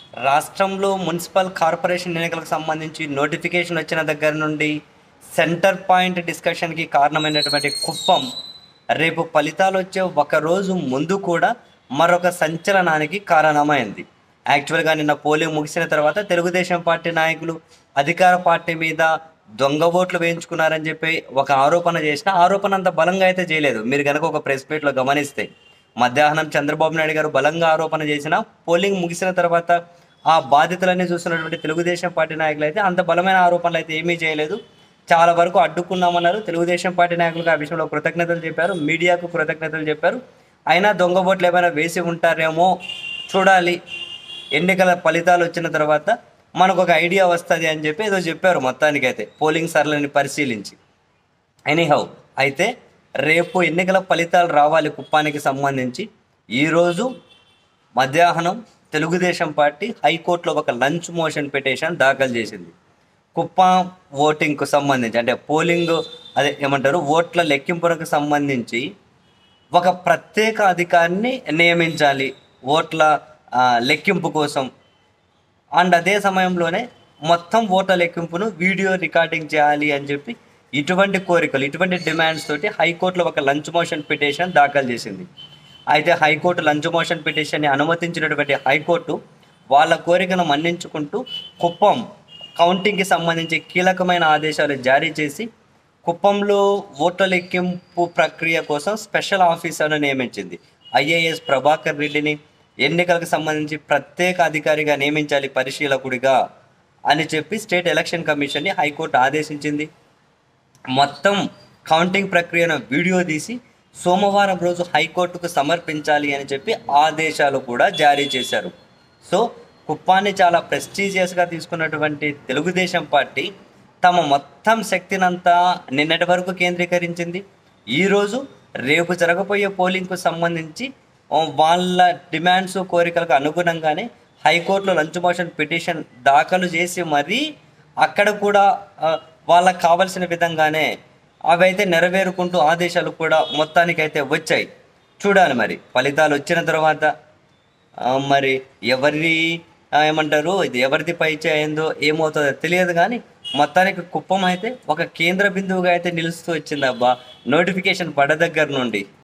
రాష్ట్రంలో municipal corporation ఎన్నికలకు సంబంధించి నోటిఫికేషన్ వచ్చిన దగ్గర నుండి సెంటర్ పాయింట్ డిస్కషన్కి కారణమైనటువంటి కుప్పం రేపు ఫలితాలు వచ్చే ఒక రోజు ముందు కూడా మరొక సంచలనానికి కారణమైంది యాక్చువల్గా నిన్న పోలింగ్ ముగిసిన తర్వాత తెలుగుదేశం పార్టీ నాయకులు అధికార పార్టీ మీద దొంగ ఓట్లు వేయించుకున్నారని చెప్పి ఒక ఆరోపణ చేసిన ఆరోపణ అంత బలంగా అయితే చేయలేదు మీరు కనుక ఒక ప్రెస్ మీట్లో గమనిస్తే మధ్యాహ్నం చంద్రబాబు నాయుడు గారు బలంగా ఆరోపణ చేసిన పోలింగ్ ముగిసిన తర్వాత ఆ బాధితులన్నీ చూస్తున్నటువంటి తెలుగుదేశం పార్టీ నాయకులు అయితే అంత బలమైన ఆరోపణలు అయితే ఏమీ చేయలేదు చాలా వరకు అడ్డుకున్నామన్నారు తెలుగుదేశం పార్టీ నాయకులకు ఆ విషయంలో కృతజ్ఞతలు చెప్పారు మీడియాకు కృతజ్ఞతలు చెప్పారు అయినా దొంగ ఓట్లు ఏమైనా వేసి ఉంటారేమో చూడాలి ఎన్నికల ఫలితాలు వచ్చిన తర్వాత మనకు ఒక ఐడియా వస్తుంది అని చెప్పి ఏదో చెప్పారు మొత్తానికైతే పోలింగ్ సర్లని పరిశీలించి ఎనీహౌ అయితే రేపు ఎన్నికల ఫలితాలు రావాలి కుప్పానికి సంబంధించి ఈరోజు మధ్యాహ్నం తెలుగుదేశం పార్టీ హైకోర్టులో ఒక లంచ్ మోషన్ పిటిషన్ దాఖలు చేసింది కుప్పం ఓటింగ్కు సంబంధించి అంటే పోలింగ్ అదే ఏమంటారు ఓట్ల లెక్కింపునకు సంబంధించి ఒక ప్రత్యేక అధికారిని నియమించాలి ఓట్ల ఆ, లెక్కింపు కోసం అండ్ అదే సమయంలోనే మొత్తం ఓట్ల లెక్కింపును వీడియో రికార్డింగ్ చేయాలి అని చెప్పి ఇటువంటి కోరికలు ఇటువంటి డిమాండ్స్ తోటి హైకోర్టులో ఒక లంచ్ మోషన్ పిటిషన్ దాఖలు చేసింది అయితే హైకోర్టు లంచ్ మోషన్ పిటిషన్ని అనుమతించినటువంటి హైకోర్టు వాళ్ళ కోరికను మన్నించుకుంటూ కుప్పం కౌంటింగ్కి సంబంధించి కీలకమైన ఆదేశాలు జారీ చేసి కుప్పంలో ఓట్ల లెక్కింపు ప్రక్రియ కోసం స్పెషల్ ఆఫీసర్ను నియమించింది ఐఏఎస్ ప్రభాకర్ రెడ్డిని ఎన్నికలకు సంబంధించి ప్రత్యేక అధికారిగా నియమించాలి పరిశీలకుడిగా అని చెప్పి స్టేట్ ఎలక్షన్ కమిషన్ని హైకోర్టు ఆదేశించింది మొత్తం కౌంటింగ్ ప్రక్రియను వీడియో తీసి సోమవారం రోజు హైకోర్టుకు సమర్పించాలి అని చెప్పి ఆదేశాలు కూడా జారీ చేశారు సో కుప్పాన్ని చాలా ప్రెస్టీజియస్గా తీసుకున్నటువంటి తెలుగుదేశం పార్టీ తమ మొత్తం శక్తినంతా నిన్నటి వరకు కేంద్రీకరించింది ఈరోజు రేపు జరగబోయే పోలింగ్కు సంబంధించి ఆ, వాళ్ళ డిమాండ్స్ కోరికలకు అనుగుణంగానే హైకోర్టులో లంచ్ మోషన్ పిటిషన్ దాఖలు చేసి మరీ అక్కడ కూడా ఆ, వాళ్ళకి కావలసిన విధంగానే అవి అయితే నెరవేరుకుంటూ ఆదేశాలు కూడా మొత్తానికైతే వచ్చాయి చూడాలి మరి ఫలితాలు వచ్చిన తర్వాత ఆ, మరి ఎవరి ఆ, ఏమంటారు ఇది ఎవరిది పై అయిందో ఏమవుతుందో తెలియదు కానీ మొత్తానికి కుప్పం అయితే ఒక కేంద్ర బిందువుగా అయితే నిలుస్తూ వచ్చింది అబ్బా నోటిఫికేషన్ పడ దగ్గర నుండి